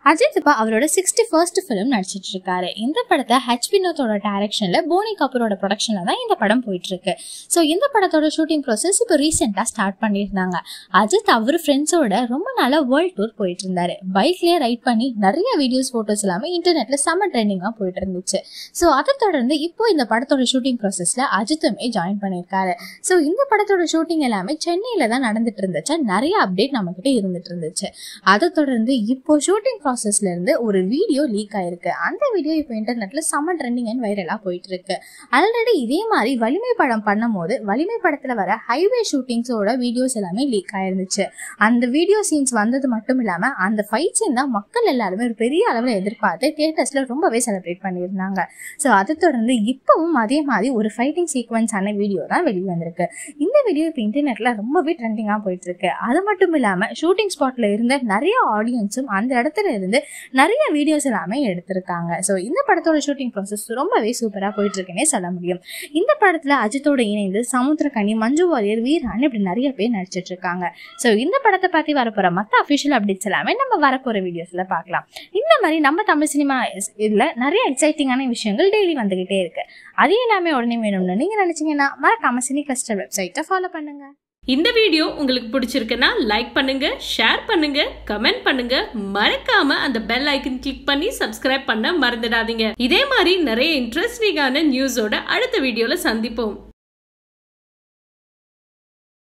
அஜித் இப்ப அவரோட sixty first film நடிச்சிட்டு இருக்காரு இந்த படத்தை ஹெச் வினோத்தோட டைரக்ஷன்ல போனி கபூரோட ப்ரொடக்ஷன்ல தான் இந்த படம் போயிட்டு இருக்கு ஸோ இந்த படத்தோட ஷூட்டிங் ப்ராசஸ் இப்போ ரீசெண்டாக ஸ்டார்ட் பண்ணியிருந்தாங்க அஜித் அவர் ஃப்ரெண்ட்ஸோட ரொம்ப நாளா வேர்ல்ட் டூர் போயிட்டு இருந்தாரு பைக்லயே ரைட் பண்ணி நிறைய வீடியோஸ் ஃபோட்டோஸ் எல்லாமே இன்டர்நெட்ல செம்ம ட்ரெண்டிங்காக போயிட்டு இருந்துச்சு ஸோ அதை தொடர்ந்து இப்போ இந்த படத்தோட ஷூட்டிங் ப்ராசஸ்ல அஜித்துமே ஜாயின் பண்ணியிருக்காரு ஸோ இந்த படத்தோட ஷூட்டிங் எல்லாமே சென்னையில தான் நடந்துட்டு இருந்துச்சு நிறைய அப்டேட் நம்ம கிட்ட இருந்துட்டு இருந்துச்சு அதை தொடர்ந்து இப்போ ஷூட்டிங் ப்ராசஸ்ல இருந்து ஒரு வீடியோ லீக் ஆயிருக்கு அந்த வீடியோ இப்போ இன்டர்நெட்ல செம்ம ட்ரெண்டிங் அண்ட் வைரலா போயிட்டு இருக்கு ஆல்ரெடி இதே மாதிரி வலிமை படம் பண்ணும்போது வலிமை படத்துல வர ஹைவே ஷூட்டிங்ஸோட வீடியோஸ் எல்லாமே லீக் ஆயிருந்துச்சு அந்த வீடியோ சீன்ஸ் வந்தது மட்டும் இல்லாம அந்த ஃபைட் சீன் தான் மக்கள் எல்லாருமே ஒரு பெரிய அளவில் எதிர்பார்த்து தியேட்டர்ஸ்ல ரொம்பவே செலிப்ரேட் பண்ணியிருந்தாங்க ஸோ அதை தொடர்ந்து இப்பவும் அதே மாதிரி ஒரு ஃபைட்டிங் சீக்வன்ஸ் ஆன வீடியோ தான் வெளியே வந்திருக்கு இந்த வீடியோ இப்போ இன்டர்நெட்ல ரொம்பவே ட்ரெண்டிங்காக போயிட்டு இருக்கு அது மட்டும் இல்லாம ஷூட்டிங் ஸ்பாட்ல இருந்த நிறைய ஆடியன்ஸும் அந்த இடத்துல இருந்து நிறைய வீடியோஸ் எல்லாமே எடுத்திருக்காங்க ஸோ இந்த படத்தோட ஷூட்டிங் ப்ராசஸ் ரொம்பவே சூப்பராக போயிட்டு இருக்குன்னே சொல்ல முடியும் இந்த படத்துல அஜித்தோட இணைந்து சமுத்திரக்கனி மஞ்சு வாரியர் வீரான் இப்படி நிறைய பேர் நடிச்சிட்டு இருக்காங்க ஸோ இந்த படத்தை பத்தி வரப்போற மற்ற அஃபிஷியல் அப்டேட்ஸ் எல்லாமே நம்ம வரப்போற வீடியோஸ்ல பார்க்கலாம் இந்த மாதிரி நம்ம தமிழ் சினிமா இதுல நிறைய எக்ஸைட்டிங்கான விஷயங்கள் டெய்லி வந்துகிட்டே இருக்கு அது எல்லாமே உடனே வேணும்னு நீங்க நினைச்சீங்கன்னா மறக்காம சினி கிளஸ்டர் வெப்சைட்டை ஃபாலோ பண்ணுங்க இந்த வீடியோ உங்களுக்கு பிடிச்சிருக்குன்னா லைக் பண்ணுங்க ஷேர் பண்ணுங்க கமெண்ட் பண்ணுங்க மறக்காம அந்த பெல் ஐக்கன் கிளிக் பண்ணி சப்ஸ்கிரைப் பண்ண மறந்துடாதீங்க இதே மாதிரி நிறைய இன்ட்ரெஸ்டிங்கான நியூஸோட அடுத்த வீடியோல சந்திப்போம்